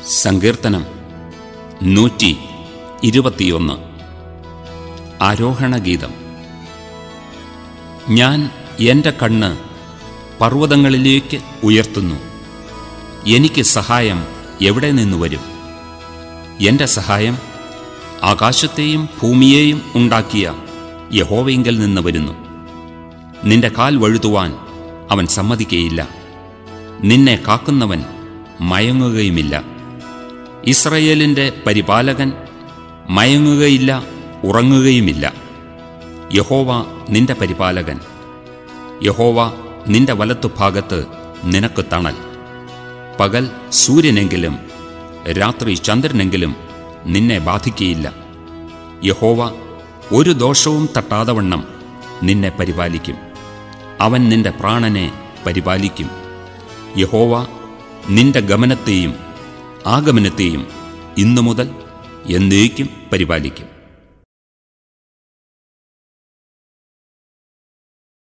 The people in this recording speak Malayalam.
സങ്കീർത്തനം നൂറ്റി ഇരുപത്തിയൊന്ന് ആരോഹണഗീതം ഞാൻ എൻ്റെ കണ്ണ് പർവ്വതങ്ങളിലേക്ക് ഉയർത്തുന്നു എനിക്ക് സഹായം എവിടെ നിന്ന് വരും എൻ്റെ സഹായം ആകാശത്തെയും ഭൂമിയെയും ഉണ്ടാക്കിയ യഹോവയിങ്കൽ നിന്ന് വരുന്നു നിന്റെ കാൽ വഴുതുവാൻ അവൻ സമ്മതിക്കയില്ല നിന്നെ കാക്കുന്നവൻ മയങ്ങുകയുമില്ല ഇസ്രയേലിൻ്റെ പരിപാലകൻ മയങ്ങുകയില്ല ഉറങ്ങുകയുമില്ല യഹോവ നിന്റെ പരിപാലകൻ യഹോവ നിന്റെ വലത്തുഭാഗത്ത് നിനക്ക് തണൽ പകൽ സൂര്യനെങ്കിലും രാത്രി ചന്ദ്രനെങ്കിലും നിന്നെ ബാധിക്കയില്ല യഹോവ ഒരു ദോഷവും തട്ടാതവണ്ണം നിന്നെ പരിപാലിക്കും അവൻ നിന്റെ പ്രാണനെ പരിപാലിക്കും യഹോവ നിന്റെ ഗമനത്തെയും ആഗമനത്തെയും ഇന്നു മുതൽ എന്നേക്കും പരിപാലിക്കും